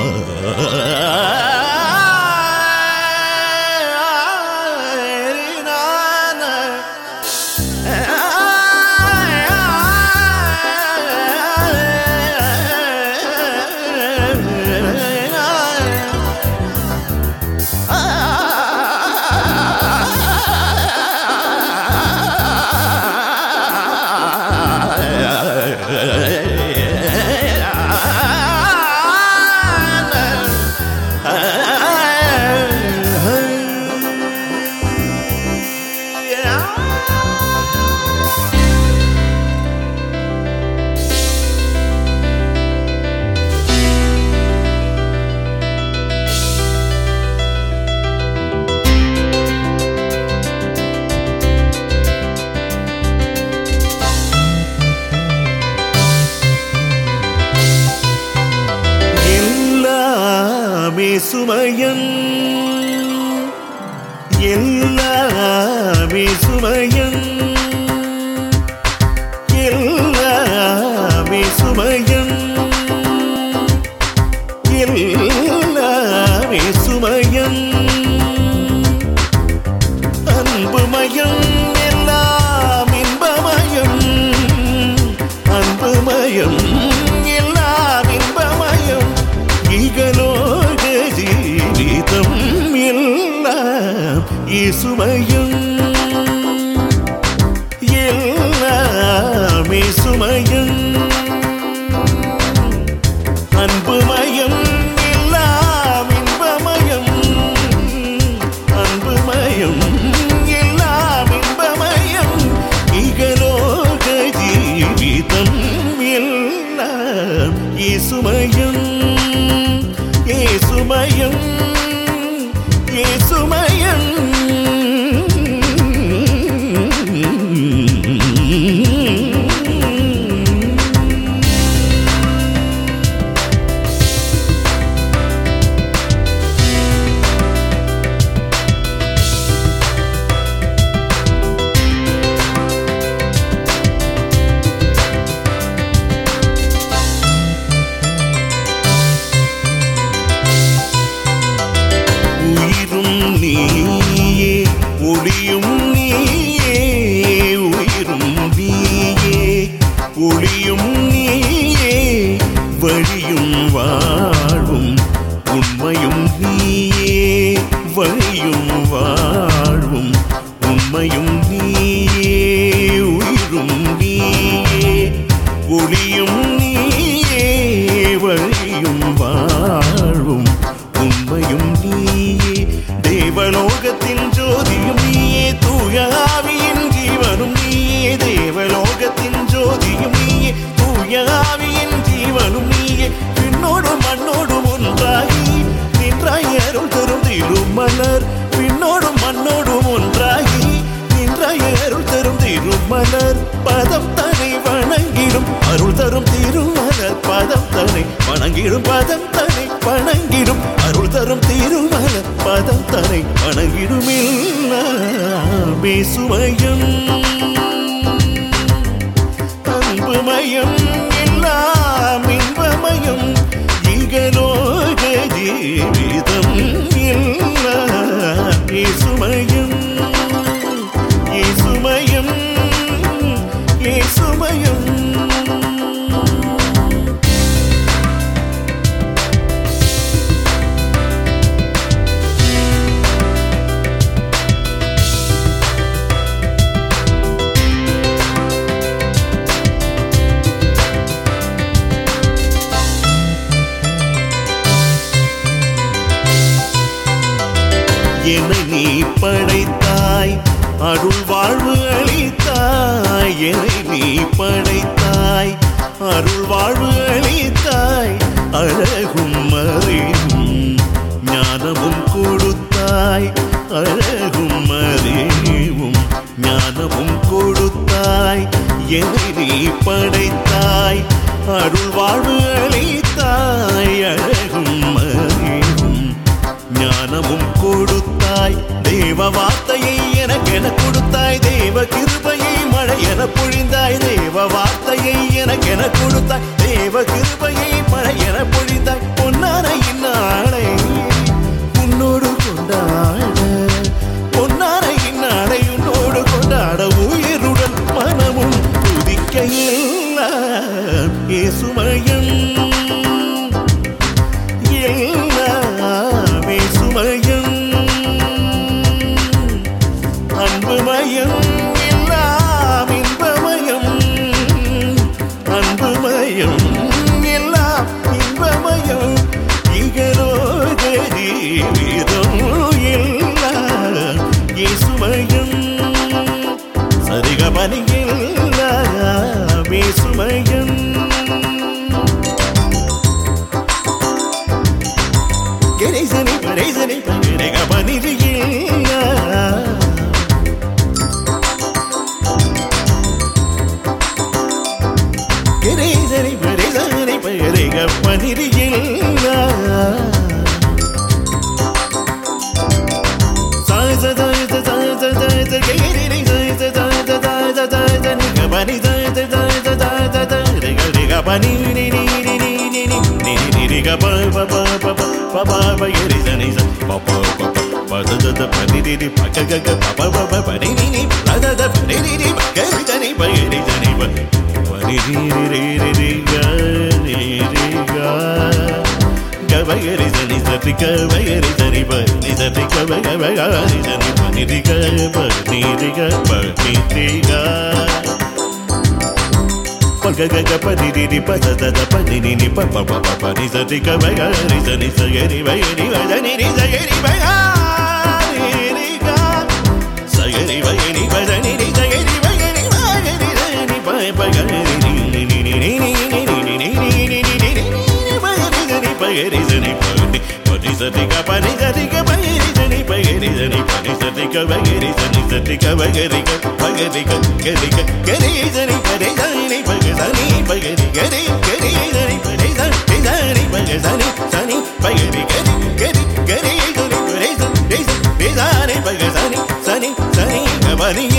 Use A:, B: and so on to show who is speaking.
A: எல்லாமே சுமயன் எல்லாமே சுமயன் எல்லாமே சுமயன் எல்லாமே சுமயன் அன்புமயம் எல்லாம் இன்பமயம் அன்புமயம் எல்லாம் இன்பமயம் இகலோக ஜீவிதம் எல்லாம் இசுமயம் எல்லாமே சுமயம் அன்புமயம் எல்லாம் இன்பமயம் அன்புமயம் எல்லாம் இன்பமயம் இகலோக ஜீவிதம் எல்லாம் இசுமயம் ஏசுமயம் ஏசுமயம் உயிரும் நீயே ஒளியும் நீயே உயிரும் நீயே ஒளியும் நீயே வழியும் வாழ்வும் உண்மையும் நீயே வழியும் வாழ்வும் உண்மையும் நீயே உயிரும் நீயே ஒளியும் நீயே வழியும் வாழ்வும் உண்மையும் நீயே தேவலோகத்தின் ஜோதியும் நீயே தூய ஆவியின் ஜீவனும் நீயே தேவலோகத்தின் ஜோதியும் நீயே தூய ஆவியின் ஜீவனும் நீயே விண்ணோடும் மண்ணோடும் ஒன்றாகி நின்றாய் அருள் தரும் திருமலர் விண்ணோடும் மண்ணோடும் ஒன்றாகி நின்றாய் அருள் தரும் திருமலர் பதம் தனை வணங்கிடும் அருள் தரும் திருமலர் பதம் தனை வணங்கிடும் பதம் தனை வணங்கிடும் அருள் தரும் திருமலர் பதம் தனை வணங்கிடும் எல்லாமே சுமயம் அன்புமயம் எல்லாம் இன்பமயம் இகலோக ஜீவிதம் எல்லாம் இசுமயம் இசுமயம் இசுமயம் என்னை நீ படைத்தாய் அருள் வாழ்வு அளித்தாய் என்னை நீ படைத்தாய் அருள் வாழ்வு அளித்தாய் அழகும் அறிவும் ஞானமும் கொடுத்தாய் அழகும் அறிவும் ஞானமும் கொடுத்தாய் என்னை நீ படைத்தாய் அருள் வாழ்வு அளித்தாய் அழகும் அறிவும் ஞானமும் கொடுத்தாய் தேவ வார்த்தையை எனக்கென கொடுத்தாய் தேவ கிருபையை மழை என பொழிந்தாய் தேவ வார்த்தையை எனக்கென கொடுத்தாய் தேவ கிருபையை மழை என பொழிந்தாய் பொன்னான இன்ன சனி பகரி கபனிரியில் கரி சனி பரி சனி பகரி கபனிரியில் சாய் சதாய் சதாய் சதாய் சகரி சாய் சதாய் சதாய் சதாய் சனி கபனி சாய் சதாய் சதாய் சதாய் ரிக ரிக பனி நி நி நி நி நி நி நி நி நி ரிக ப ப ப ப ப ப ப ப கரி சனி ச ப ப ப ப ப த த த ப ரி ரி ரி ப க க க ப ப ப ப ப ரி ரி ரி ர த த ப ரி ரி ரி ப கரி சனி ப கரி சனி ப ப ரி ரி ரி ரி ரி ரி க ரி ரி க கபகரி சனி சரி கபகரி சனி ப நி சரி கபகரி சனி ப நி ரி க ப நி ரி க ப நி ரி க ப க க க ப நி ரி ரி ப த த த ப நி நி நி ப ப ப ப ப நி சரி கபகரி சனி சகரி பகரி ப நி ரி சகரி ப நி ரி க சகரி பகரி ப நி ரி சகரி பகரி பகரி சனி ப பகரி நி நி நி நி நி நி நி நி நி நி நி நி நி நி பகரி சனி பகரி பனி சரி க பனி சரி க பகரி சனி பகரி சனி பனி சரி க பகரி சனி சரி க பகரி க பகரி க கரி க கரி சனி பரி சனி பக சனி பகரி கரி கரி சனி பரி சனி சனி பக சனி சனி பகரி கரி கரி கரி சனி பரி சனி சனி பக சனி சனி சனி க பனி